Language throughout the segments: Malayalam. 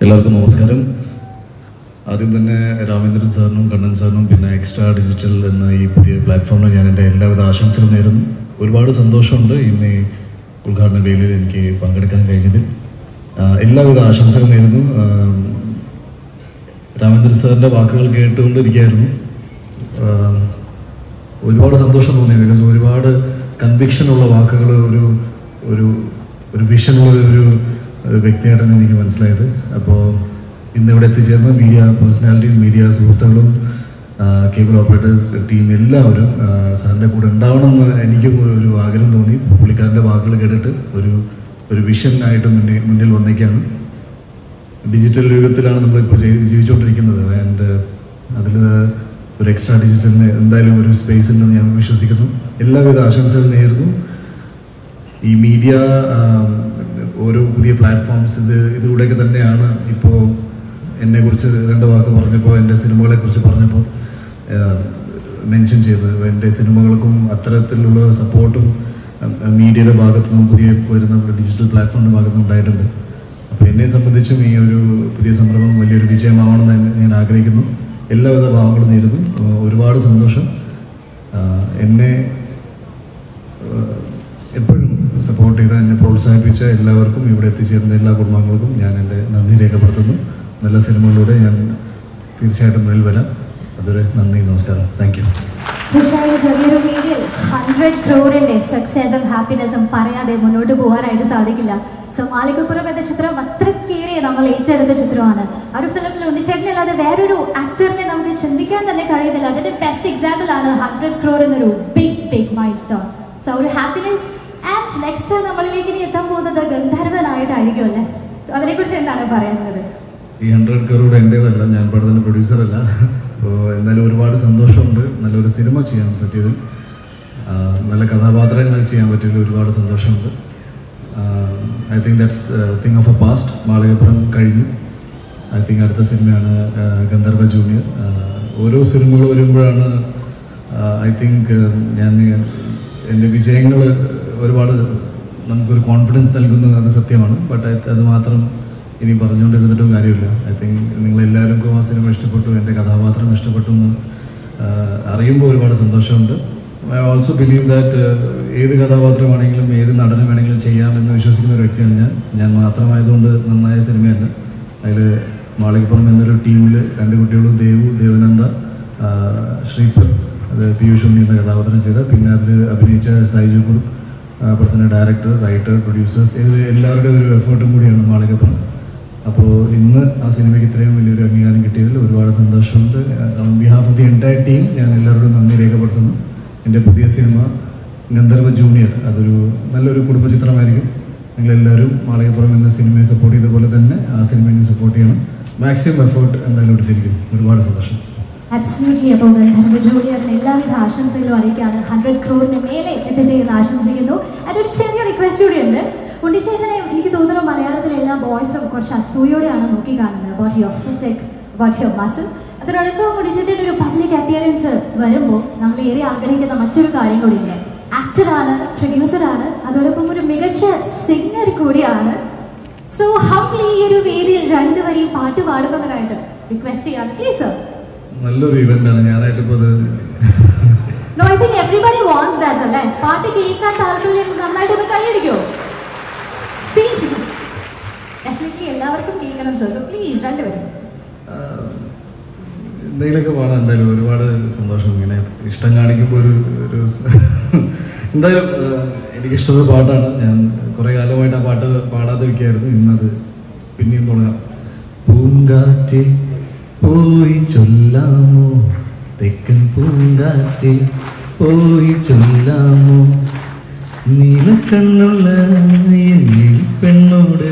എല്ലാവർക്കും നമസ്കാരം ആദ്യം തന്നെ രാമേന്ദ്രൻ സാറിനും കണ്ണൻ സാറിനും പിന്നെ എക്സ്ട്രാ ഡിജിറ്റൽ എന്ന ഈ പുതിയ പ്ലാറ്റ്ഫോമിൽ ഞാൻ എൻ്റെ എല്ലാവിധ ആശംസകളും നേരുന്നു ഒരുപാട് സന്തോഷമുണ്ട് ഇന്ന് ഈ ഉദ്ഘാടന വേദിയിൽ എനിക്ക് പങ്കെടുക്കാൻ കഴിഞ്ഞതിൽ ആ, എല്ലാവിധ ആശംസകളും നേരുന്നു ആ, രാമേന്ദ്രൻ സാറിൻ്റെ വാക്കുകൾ കേട്ടുകൊണ്ടിരിക്കുകയായിരുന്നു ആ, ഒരുപാട് സന്തോഷം തോന്നി ബിക്കോസ് ഒരുപാട് കൺവിക്ഷനുള്ള വാക്കുകൾ ഒരു ഒരു ഒരു വിഷനുള്ള ഒരു ഒരു വ്യക്തിയായിട്ടാണ് എനിക്ക് മനസ്സിലായത് അപ്പോൾ ഇന്ന് ഇവിടെ എത്തിച്ചേർന്ന മീഡിയ പേഴ്സണാലിറ്റീസ് മീഡിയ സുഹൃത്തുക്കളും കേബിൾ ഓപ്പറേറ്റേഴ്സ് ടീം എല്ലാവരും ആ, സാറിൻ്റെ കൂടെ ഉണ്ടാവണമെന്ന് എനിക്കും ഒരു ആഗ്രഹം തോന്നി പുള്ളിക്കാരൻ്റെ വാക്കുകൾ കേട്ടിട്ട് ഒരു ഒരു വിഷൻ ആയിട്ട് മുന്നിൽ മുന്നിൽ വന്നേക്കാണ് ഡിജിറ്റൽ യുഗത്തിലാണ് നമ്മളിപ്പോൾ ചെയ്ത് ജീവിച്ചുകൊണ്ടിരിക്കുന്നത് ആൻഡ് അതിൽ ഒരു എക്സ്ട്രാ ഡിജിറ്റലിന് എന്തായാലും ഒരു സ്പേസ് ഉണ്ടെന്ന് ഞാൻ വിശ്വസിക്കുന്നു എല്ലാവിധ ആശംസകളും നേരുന്നു ഈ മീഡിയ ഓരോ പുതിയ പ്ലാറ്റ്ഫോംസ് ഇത് ഇതിലൂടെയൊക്കെ തന്നെയാണ് ഇപ്പോൾ എന്നെക്കുറിച്ച് രണ്ട് വാക്ക് പറഞ്ഞപ്പോൾ എൻ്റെ സിനിമകളെക്കുറിച്ച് പറഞ്ഞപ്പോൾ മെൻഷൻ ചെയ്തത് എൻ്റെ സിനിമകൾക്കും അത്തരത്തിലുള്ള സപ്പോർട്ടും മീഡിയയുടെ ഭാഗത്തു നിന്നും പുതിയ വരുന്ന ഡിജിറ്റൽ പ്ലാറ്റ്ഫോമിൻ്റെ ഭാഗത്തു നിന്നും ഉണ്ടായിട്ടുണ്ട് അപ്പോൾ എന്നെ സംബന്ധിച്ചും ഈ ഒരു പുതിയ സംരംഭം വലിയൊരു വിജയമാവണമെന്ന് ഞാൻ ആഗ്രഹിക്കുന്നു എല്ലാവിധ ഭാവങ്ങളും നേരുന്നു ഏഹ് ഒരുപാട് സന്തോഷം ആഹ് എന്നെ ഏഹ് എപ്പോഴും സപ്പോർട്ട് ചെയ്ത എന്നെ പ്രോത്സാഹിപ്പിച്ച എല്ലാവർക്കും ഇവിടെ എത്തിച്ചേർന്ന എല്ലാ കുടുംബാംഗങ്ങൾക്കും ഞാൻ എൻ്റെ നന്ദി രേഖപ്പെടുത്തുന്നു നല്ല സിനിമകളിലൂടെ ഞാൻ തീർച്ചയായിട്ടും മുന്നിൽ വരാം അതുവരെ നന്ദി നമസ്കാരം താങ്ക് യു വിശാല ചെറിയൊരു വേദിയിൽ ഹൺഡ്രഡ് ക്രോറിന്റെ സക്സസും ഹാപ്പിനെസ്സും പറയാതെ മുന്നോട്ട് പോകാനായിട്ട് സാധിക്കില്ല സോ മാലികപ്പുറം എന്ന ചിത്രം അത്രക്കേറെ നമ്മൾ ഏറ്റെടുത്ത ചിത്രമാണ് ആ ഒരു ഫിലിമിൽ ഉണ്ണിച്ചേട്ടനല്ലാതെ വേറൊരു ആക്ടറിനെ നമുക്ക് ചിന്തിക്കാൻ തന്നെ കഴിയുന്നില്ല അതിന്റെ ബെസ്റ്റ് എക്സാമ്പിൾ ആണ് ഹൺഡ്രഡ് ക്രോർ എന്നൊരു big big milestone so ഒരു ഹാപ്പിനെസ് ആൻഡ് നെക്സ്റ്റ് നമ്മളിലേക്ക് ഇനി എത്താൻ പോകുന്നത് ഗന്ധർവനായിട്ടായിരിക്കും അല്ലേ സോ അതിനെക്കുറിച്ച് എന്താണ് പറയാനുള്ളത് ഈ ഹൺഡ്രഡ് കറോഡ് എൻ്റേതല്ല ഞാൻ പടത്തിൻ്റെ പ്രൊഡ്യൂസറല്ല അപ്പോൾ എന്തായാലും ഒരുപാട് സന്തോഷമുണ്ട് നല്ലൊരു സിനിമ ചെയ്യാൻ പറ്റിയതിൽ ആ, നല്ല കഥാപാത്രങ്ങൾ ചെയ്യാൻ പറ്റിയതിൽ ഒരുപാട് സന്തോഷമുണ്ട് I think that's thing of a past Malikappuram കഴിഞ്ഞു ഐ തിങ്ക് അടുത്ത സിനിമയാണ് ആ, ഗന്ധർവ ജൂനിയർ ആ, ഓരോ സിനിമകൾ വരുമ്പോഴാണ് ഐ തിങ്ക് ഞാൻ എൻ്റെ വിജയങ്ങൾ ഒരുപാട് നമുക്കൊരു കോൺഫിഡൻസ് നൽകുന്നത് അത് സത്യമാണ് ബട്ട് അത് മാത്രം ഇനി പറഞ്ഞുകൊണ്ടിരുന്നിട്ടും കാര്യമില്ല ഐ തിങ്ക് നിങ്ങളെല്ലാവർക്കും ആ സിനിമ ഇഷ്ടപ്പെട്ടു എൻ്റെ കഥാപാത്രം ഇഷ്ടപ്പെട്ടു എന്ന് ആഹ്, അറിയുമ്പോൾ ഒരുപാട് സന്തോഷമുണ്ട് ഐ ഓൾസോ ബിലീവ് ദാറ്റ് ഏത് കഥാപാത്രമാണെങ്കിലും ഏത് നടനം വേണമെങ്കിലും ചെയ്യാമെന്ന് വിശ്വസിക്കുന്ന ഒരു വ്യക്തിയാണ് ഞാൻ ഞാൻ മാത്രമായതുകൊണ്ട് നന്നായ സിനിമയല്ല അതിൽ മാളികപ്പുറം എന്നൊരു ടീമിൽ രണ്ട് കുട്ടികളും ദേവു ദേവനന്ദ ആഹ്, ശ്രീപർ അത് പീയൂഷ് ഉണ്ണി എന്ന കഥാപാത്രം ചെയ്ത പിന്നെ അതിൽ അഭിനയിച്ച സൈജു കുറുപ്പ് പടത്തിൻ്റെ ഡയറക്ടർ റൈറ്റർ പ്രൊഡ്യൂസേഴ്സ് ഇത് എല്ലാവരുടെയും ഒരു എഫേർട്ടും കൂടിയാണ് മാളികപ്പുറം അപ്പോൾ ഇന്ന് ആ സിനിമയ്ക്ക് ഇത്രയും വലിയൊരു അംഗീകാരം കിട്ടിയതിൽ ഒരുപാട് സന്തോഷമുണ്ട് on behalf of the entire team ഞാൻ എല്ലാവരോടും നന്ദി രേഖപ്പെടുത്തുന്നു എൻ്റെ പുതിയ സിനിമ ഗന്ധർവ ജൂനിയർ അതൊരു നല്ലൊരു കുടുംബ ചിത്രമായിരിക്കും നിങ്ങളെല്ലാവരും മാളികപ്പുറം എന്ന സിനിമയെ സപ്പോർട്ട് ചെയ്ത പോലെ തന്നെ ആ സിനിമയും സപ്പോർട്ട് ചെയ്യണം മാക്സിമം എഫേർട്ട് എന്തായാലും എടുത്തിരിക്കും ഒരുപാട് സന്തോഷം അബ്സല്യൂട്ട്ലി അപ്പോൾ ഗന്ധർവ ജൂലിയറിന് എല്ലാവിധ ആശംസകളും അറിയിക്കുകയാണ് ഹൺഡ്രഡ് ക്രോറിന് മേലെ എത്തട്ടെ എന്ന് ആശംസിക്കുന്നു അതിൻ്റെ ഒരു ചെറിയ റിക്വസ്റ്റ് കൂടിയുണ്ട് ഉണ്ണിച്ചേട്ടനെ എനിക്ക് തോന്നുന്നു മലയാളത്തിലെ എല്ലാ ബോയ്സും കുറച്ച് അസൂയോടെയാണ് നോക്കി കാണുന്നത് about your physique about your muscle അതിനോടൊപ്പം ഉണ്ണിച്ചേട്ടൻ്റെ ഒരു പബ്ലിക് അപ്പിയറൻസ് വരുമ്പോൾ നമ്മൾ ഏറെ ആഗ്രഹിക്കുന്ന മറ്റൊരു കാര്യം കൂടിയുണ്ട് ആക്ടറാണ് പ്രൊഡ്യൂസറാണ് അതോടൊപ്പം ഒരു മികച്ച സിംഗർ കൂടിയാണ് സോ ഹംലി ഈ ഒരു വേദിയിൽ രണ്ടുപേരെയും പാട്ട് പാടുന്നതിനായിട്ട് റിക്വസ്റ്റ് ചെയ്യാം പ്ലീസ് സർ നല്ലൊരു ഇവൻ്റാണ് ഞാനായിട്ടിപ്പോൾ അത് no I think everybody wants that അല്ലേ പാട്ട് കേൾക്കാൻ താല്പര്യം നന്നായിട്ട് ഒന്ന് കൈയടിക്കോ സി ഡെഫിനറ്റ്ലി എല്ലാവർക്കും കേൾക്കണം സർ സോ പ്ലീസ് രണ്ടുപേരും ആഹ് എന്തെങ്കിലുമൊക്കെ പാടാം എന്തായാലും ഒരുപാട് സന്തോഷം ഇങ്ങനെ ഇഷ്ടം കാണിക്കുമ്പോൾ ഒരു ഒരു എന്തായാലും ആഹ് എനിക്കിഷ്ടമുള്ള പാട്ടാണ് ഞാൻ കുറേ കാലമായിട്ട് ആ പാട്ട് പാടാതെ വയ്ക്കായിരുന്നു ഇന്നത് പിന്നെയും തുടങ്ങാം പൂങ്കാറ്റെ പോയി ചൊല്ലാമോ തെക്കൻ പൂങ്കാറ്റെ പോയി ചൊല്ലാമോ നീലക്കണ്ണുള്ള എന്നീ പെണ്ണോട്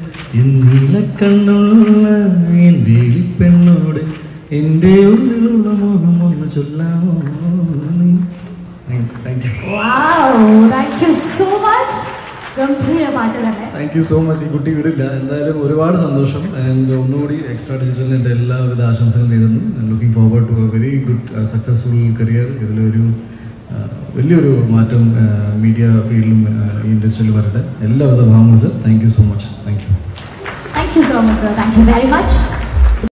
നീലക്കണ്ണുള്ള എൻ്റെ പെണ്ണോട് എൻ്റെ ഉള്ളിലുള്ള മോഹം ഒന്ന് ചൊല്ലാമോ നീ thank you wow thank you so much ഗംഭീര പാട്ട് തന്നെ താങ്ക് യു സോ മച്ച് ഈ കുട്ടി വിടില്ല എന്തായാലും ഒരുപാട് സന്തോഷം ആൻഡ് ഒന്നുകൂടി എക്സ്ട്രാ ഡിജിറ്റലിന് എൻ്റെ എല്ലാവിധ ആശംസകളും നേരുന്നു looking forward to a very good successful career ഇതിലൊരു ആ, വലിയൊരു മാറ്റം മീഡിയ ഫീൽഡിലും ഈ ഇൻഡസ്ട്രിയിലും വരട്ടെ എല്ലാവിധ ഭാവങ്ങളും sir thank you so much thank you thank thank you so much sir thank you very much